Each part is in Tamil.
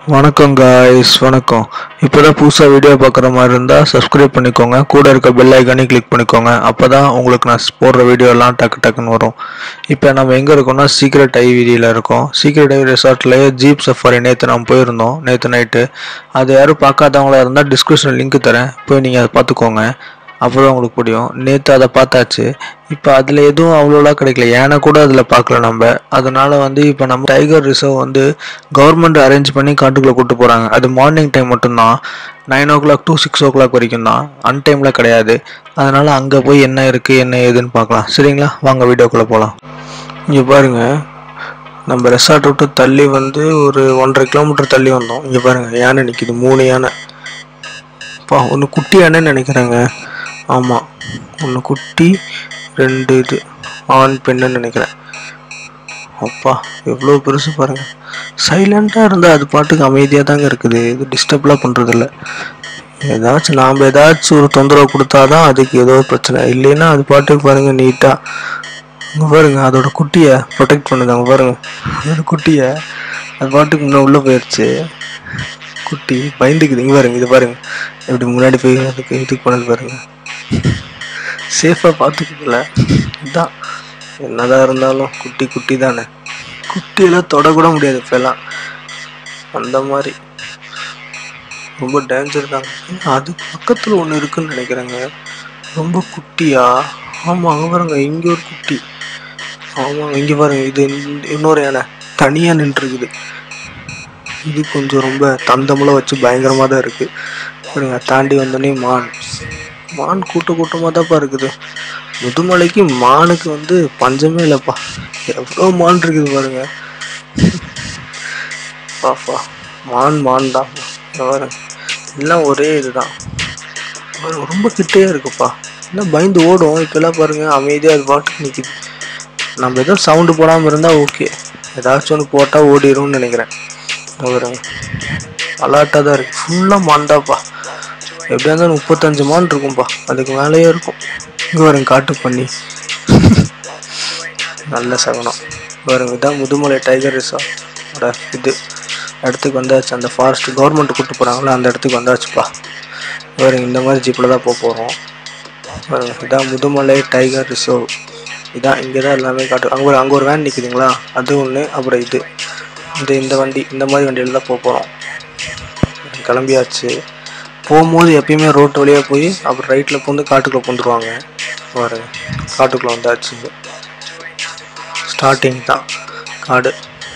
வணக்கம் காய்ஸ் வணக்கம் இப்போ தான் புதுசாக வீடியோ பார்க்குற மாதிரி இருந்தால் சப்ஸ்கிரைப் பண்ணிக்கோங்க கூட இருக்க பெல் ஐக்கானே கிளிக் பண்ணிக்கோங்க அப்போ தான் உங்களுக்கு நான் போடுற வீடியோலாம் டக்கு டக்குன்னு வரும் இப்போ நம்ம எங்கே இருக்கோம்னா சீக்ரெட் ஐவிடியில் இருக்கோம் சீக்ரெட் ஐவி ரெசார்ட்லேயே ஜீப் சஃபாரி நேற்று நம்ம போயிருந்தோம் நேற்று நைட்டு அது யாரும் பார்க்காதவங்களா இருந்தால் டிஸ்கிரிப்ஷன் லிங்க் தரேன் போய் நீங்கள் அதை பார்த்துக்கோங்க அப்போதான் உங்களுக்கு புரியும் நேற்று அதை பார்த்தாச்சு இப்போ அதில் எதுவும் அவ்வளோலாம் கிடைக்கல ஏன்னா கூட அதில் பார்க்கல நம்ம அதனால வந்து இப்போ நம்ம டைகர் ரிசர்வ் வந்து கவர்மெண்ட் அரேஞ்ச் பண்ணி காட்டுக்குள்ளே கூட்டு போகிறாங்க அது மார்னிங் டைம் மட்டும்தான் nine o'clock to six o'clock வரைக்கும் தான் அன் டைமில் கிடையாது அதனால் அங்கே போய் என்ன இருக்குது என்ன ஏதுன்னு பார்க்கலாம் சரிங்களா வாங்க வீடியோக்குள்ளே போகலாம் இங்கே பாருங்க நம்ம ரெசார்ட் விட்டு தள்ளி வந்து ஒரு ஒன்றரை கிலோமீட்டர் தள்ளி வந்தோம் இங்கே பாருங்க யானை நிற்கிது மூணு யானை பா ஒன்று குட்டி யானைன்னு நினைக்கிறேங்க ஆமாம் ஒன்று குட்டி ரெண்டு இது ஆண் பெண்ணுன்னு நினைக்கிறேன் அப்பா எவ்வளோ பெருசு பாருங்க சைலண்டாக இருந்தால் அது பாட்டுக்கு அமைதியாக தாங்க இருக்குது இது டிஸ்டர்ப்லாம் பண்ணுறதில்ல ஏதாச்சும் நாம் ஏதாச்சும் ஒரு தொந்தரவு கொடுத்தாதான் அதுக்கு ஏதோ ஒரு பிரச்சனை இல்லைன்னா அது பாட்டுக்கு பாருங்க நீட்டாக அங்கே பாருங்க அதோட குட்டியை ப்ரொடெக்ட் பண்ணுது அங்கே பாருங்க அதோட குட்டியை அது பாட்டுக்கு முன்னே உள்ளே போயிடுச்சு குட்டி பயந்துக்குது இங்கே பாருங்க இது பாருங்க எப்படி முன்னாடி போய் அதுக்கு இதுக்கு பண்ணது பாருங்க சேஃபாக பார்த்துக்குதுல இதான் என்னதான் இருந்தாலும் குட்டி குட்டி தானே குட்டியெல்லாம் தொடக்கூட முடியாது இப்போல்லாம் அந்த மாதிரி ரொம்ப டேஞ்சர் தாங்க அது பக்கத்தில் ஒன்று இருக்குன்னு நினைக்கிறேங்க ரொம்ப குட்டியா ஆமாம் அங்கே பாருங்க இங்கே ஒரு குட்டி ஆமாங்க இங்கே பாருங்க இது இந்த- இன்னொரு யானை தனியாக நின்றுருக்குது இது கொஞ்சம் ரொம்ப தந்தமெல்லாம் வச்சு பயங்கரமாக தான் இருக்குது பாருங்க தாண்டி வந்தோடனே மான் மான் கூட்ட கூட்டமாக தான்ப்பா இருக்குது முதுமலைக்கு மானுக்கு வந்து பஞ்சமே இல்லைப்பா எவ்வளோ மான் இருக்குது பாருங்க பாப்பா மான் மான் தான் இங்க பாருங்க எல்லாம் ஒரே இதுதான் பாருங்க, ரொம்ப கிட்டே இருக்குப்பா எல்லாம் பயந்து ஓடும் இப்பெல்லாம் பாருங்க அமைதியாக அது பாட்டுக்கு நிற்கிது நம்ம எதுவும் சவுண்டு போடாமல் இருந்தால் ஓகே ஏதாச்சும் ஒன்று போட்டால் ஓடிடும்னு நினைக்கிறேன் இங்க பாருங்க அலாட்டாக தான் இருக்குது ஃபுல்லாக மான்தாப்பா எப்படியா இருந்தாலும் முப்பத்தஞ்சு மான் இருக்கும்பா அதுக்கு மேலேயே இருக்கும் இங்கே பாருங்க காட்டு பண்ணி நல்ல சகனம் பாருங்க இதான் முதுமலை டைகர் ரிசார்ட் இது இடத்துக்கு வந்தாச்சு அந்த ஃபாரஸ்ட் கவர்மெண்ட் கூட்டு போகிறாங்களோ அந்த இடத்துக்கு வந்தாச்சுப்பா பாருங்க இந்த மாதிரி ஜீப்பில் தான் போக போகிறோம் பாருங்க இதான் முதுமலை டைகர் ரிசர்வ் இதான் இங்கே தான் எல்லாமே காட்டு அங்கே ஒரு அங்கே ஒரு வேன் நிற்குதுங்களா அது ஒன்று அப்புறம் இது இந்த இந்த வண்டி இந்த மாதிரி வண்டியில் தான் போக போகிறோம் கிளம்பியாச்சு போகும்போது எப்பயுமே ரோட்டு வழியாக போய் அப்புறம் ரைட்டில் பூந்து காட்டுக்குள்ளே பூந்துருவாங்க பாருங்க காட்டுக்குள்ளே வந்தாச்சு ஸ்டார்டிங் தான் காடு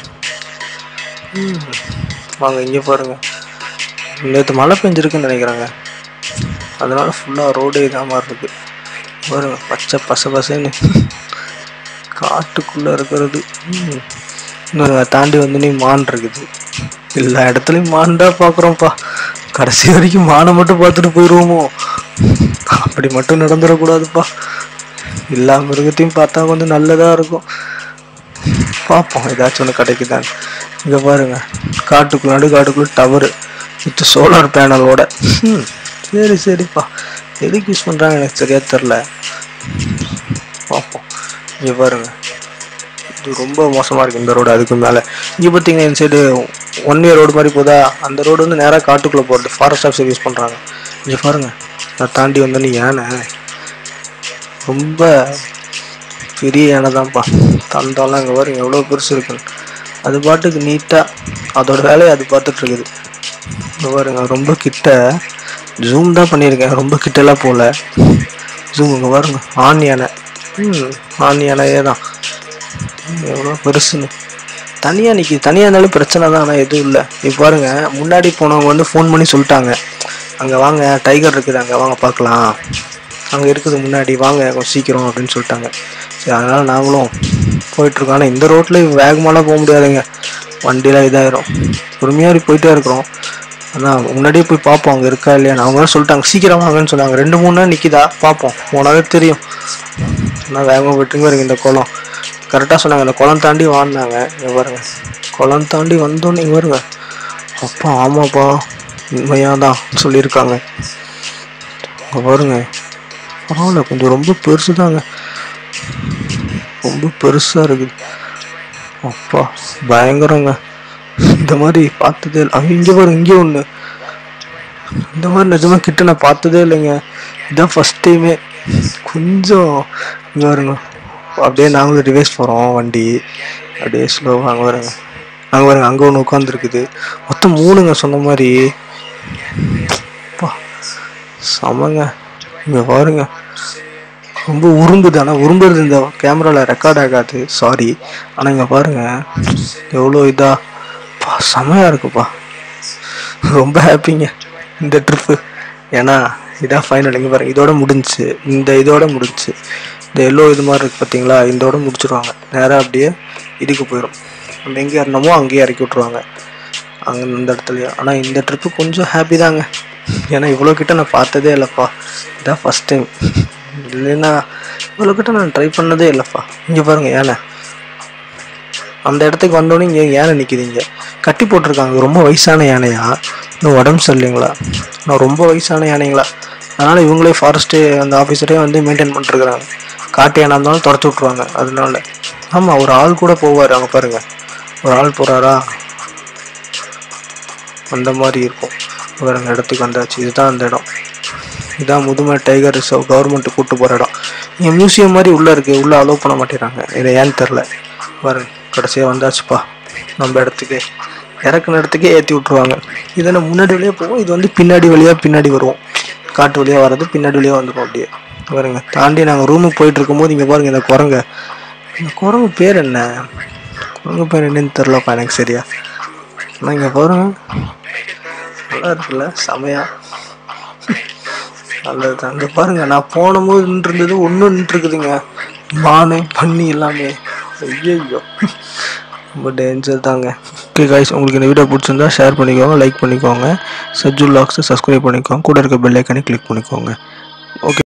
ம், வாங்க இங்கே பாருங்க நேற்று மழை பெஞ்சிருக்குன்னு நினைக்கிறேங்க அதனால ஃபுல்லாக ரோடு இதாக மாதிரி இருக்கு பாருங்க பச்சை பச பசன்னு காட்டுக்குள்ளே இருக்கிறது ம். இன்னொரு தாண்டி வந்து நீ மான் இருக்குது எல்லா இடத்துலையும் மான் தான் பார்க்குறோம்ப்பா கடைசி வரைக்கும் மானை மட்டும் பார்த்துட்டு போயிடுவோமோ அப்படி மட்டும் நடந்துடக்கூடாதுப்பா எல்லா மிருகத்தையும் பார்த்தா கொஞ்சம் நல்லதாக இருக்கும் பார்ப்போம் ஏதாச்சும் ஒன்று கிடைக்குதான்னு இங்கே பாருங்க காட்டுக்குள்ள நடு காட்டுக்குள்ள டவரு வித் சோலார் பேனலோட ம், சரி சரிப்பா எதுக்கு யூஸ் பண்ணுறாங்க எனக்கு சரியா தெரில பார்ப்போம் இங்கே பாருங்க இது ரொம்ப மோசமாக இருக்குது இந்த ரோடு அதுக்கு மேலே இங்கே பார்த்தீங்கன்னா இந்த சைடு ஒன் இயர் ரோடு மாதிரி போதா அந்த ரோடு வந்து நேராக காட்டுக்குள்ளே போகிறது ஃபாரஸ்ட் ஆஃபீஸர் யூஸ் பண்ணுறாங்க இங்கே பாருங்க நான் தாண்டி வந்தோன்னே யானை ரொம்ப பெரிய யானை தான்ப்பா தந்தம்லாம் இங்கே பாருங்க எவ்வளோ பெருசு இருக்குன்னு அது பாட்டுக்கு நீட்டாக அதோட வேலையை அது பார்த்துட்டு இருக்குது இங்கே பாருங்க ரொம்ப கிட்ட ஜூம் தான் பண்ணியிருக்கேன் ரொம்ப கிட்டலாம் போகல ஜூம் இங்கே பாருங்க ஆண் யானை ம் ஆண் யானையே தான் எவ்வளோ பெருசுன்னு தனியாக நிற்கி தனியாக இருந்தாலும் பிரச்சனை தான் ஆனால் எதுவும் இல்லை இப்போ பாருங்க முன்னாடி போனவங்க வந்து ஃபோன் பண்ணி சொல்லிட்டாங்க அங்கே வாங்க டைகர் இருக்குது அங்கே வாங்க பார்க்கலாம் அங்கே இருக்குது முன்னாடி வாங்க கொஞ்சம் சீக்கிரம் அப்படின்னு சொல்லிட்டாங்க சரி அதனால் நாங்களும் போயிட்டுருக்கோம் ஆனால் இந்த ரோட்டில் வேகமாலாம் போக முடியாதுங்க வண்டிலாம் இதாயிரும் பொறுமையாக போயிட்டே இருக்கிறோம் அதான் முன்னாடியே போய் பார்ப்போம் அங்கே இருக்கா இல்லையா அவங்க தான் சொல்லிட்டாங்க சீக்கிரம் வாங்கன்னு சொன்னாங்க ரெண்டு மூணு நாள் நிற்கிதா பார்ப்போம் போனாவே தெரியும் ஆனால் வேகமாக போயிட்டுங்க பாருங்க இந்த குளம் கரெக்டாக சொன்னாங்க இந்த குளம் தாண்டி வாழ்ந்தாங்க இங்கே பாருங்க குளம் தாண்டி வந்தோன்னே இங்கே பாருங்க அப்பா ஆமாப்பா உண்மையாக தான் சொல்லியிருக்காங்க இங்கே பாருங்க பரவாயில்ல கொஞ்சம் ரொம்ப பெருசு தாங்க ரொம்ப பெருசாக இருக்குது அப்பா பயங்கரங்க இந்த இந்த மாதிரி பார்த்ததே இல்லை அவன் இங்கே பாருங்க இங்கே ஒன்று இந்த மாதிரி நிஜமா கிட்ட நான் பார்த்ததே இல்லைங்க இதான் ஃபர்ஸ்ட் டைமே கொஞ்சம் இங்கே வருங்க அப்படியே நாங்களும் ரிவேஸ் போகிறோம் வண்டி அப்படியே ஸ்லோவாக அங்கே வருங்க அங்கே வருங்க அங்கே ஒன்று உட்காந்துருக்குது மொத்தம் மூணுங்க சொன்ன மாதிரி அப்பா, செமங்க இங்கே பாருங்க ரொம்ப உரும்புது ஆனால் உரும்புறது இந்த கேமராவில் ரெக்கார்ட் ஆகாது சாரி ஆனால் இங்கே பாருங்க எவ்வளோ இதா பா செமையாக இருக்குப்பா ரொம்ப ஹாப்பிங்க இந்த ட்ரிப்பு ஏன்னா இதான் ஃபைனல் இங்கே பாருங்க இதோட முடிஞ்சுச்சு இந்த இதோட முடிஞ்சுச்சு இந்த எல்லோ இது மாதிரி இருக்கு பார்த்தீங்களா இதோட முடிச்சிருவாங்க நேராக அப்படியே இதுக்கு போயிடும் நம்ம எங்கே இறந்தமோ அங்கேயே இறக்கி விட்ருவாங்க அங்கே இந்த இடத்துலயே ஆனால் இந்த ட்ரிப்பு கொஞ்சம் ஹாப்பி தாங்க ஏன்னா இவ்வளோ கிட்ட நான் பார்த்ததே இல்லைப்பா இதான் ஃபஸ்ட் டைம் இல்லைன்னா இவ்வளோ கிட்ட நான் ட்ரை பண்ணதே இல்லைப்பா இங்கே பாருங்க யானை அந்த இடத்துக்கு வந்தோடனே இங்கே யானை நிற்கிதுங்க கட்டி போட்டிருக்காங்க ரொம்ப வயசான யானையா இன்னும் உடம்பு சரியில்லைங்களா நான் ரொம்ப வயசான யானைங்களா அதனால் இவங்களே ஃபாரஸ்ட்டு அந்த ஆஃபீஸரே வந்து மெயின்டைன் பண்ணிருக்கிறாங்க காட்டு யானை இருந்தாலும் தொடச்சி விட்ருவாங்க அதனால ஆமாம் ஒரு ஆள் கூட போவார் அங்கே பாருங்க ஒரு ஆள் போகிறாரா அந்த மாதிரி இருக்கும் பாருங்க இடத்துக்கு வந்தாச்சு இதுதான் அந்த இடம் இதான் முதுமை டைகர் ரிசர்வ் கவர்மெண்ட் கூட்டு போகிற இடம் இங்கே மியூசியம் மாதிரி உள்ளே இருக்குது உள்ளே அலோவ் பண்ண மாட்டேறாங்க இது ஏன்னு தெரில பாருங்க கடைசியாக வந்தாச்சுப்பா நம்ம இடத்துக்கு இறக்குன இடத்துக்கே ஏற்றி விட்ருவாங்க இதை நம்ம முன்னாடி வழியாக போவோம் இது வந்து பின்னாடி வழியாக பின்னாடி வருவோம் காட்டு வழியாக வர்றது பின்னாடி வழியாக வந்துடும் அப்படியே பாருங்க தாண்டி நாங்கள் ரூமுக்கு போயிட்டு இருக்கும்போது இங்கே பாருங்க இந்த குரங்க இந்த குரங்கு பேர் என்ன குரங்கு பேர் என்னன்னு தெரிலப்பா எனக்கு சரியா ஆனால் இங்கே பாருங்க நல்லா இருக்குல்ல செமையா நல்லது அங்கே பாருங்க நான் போனபோது நின்று இருந்தது ஒன்றும் நின்று இருக்குதுங்க மானு பன்னி எல்லாமே ஐயோ ரொம்ப டேஞ்சர் தாங்க ஓகே காய்ஸ் உங்களுக்கு இந்த வீடியோ பிடிச்சிருந்தா ஷேர் பண்ணிக்கோங்க லைக் பண்ணிக்கோங்க சஜ்ஜு லாக்ஸை சப்ஸ்கிரைப் பண்ணிக்கோங்க கூட இருக்க பெல் ஐக்கானே கிளிக் பண்ணிக்கோங்க ஓகே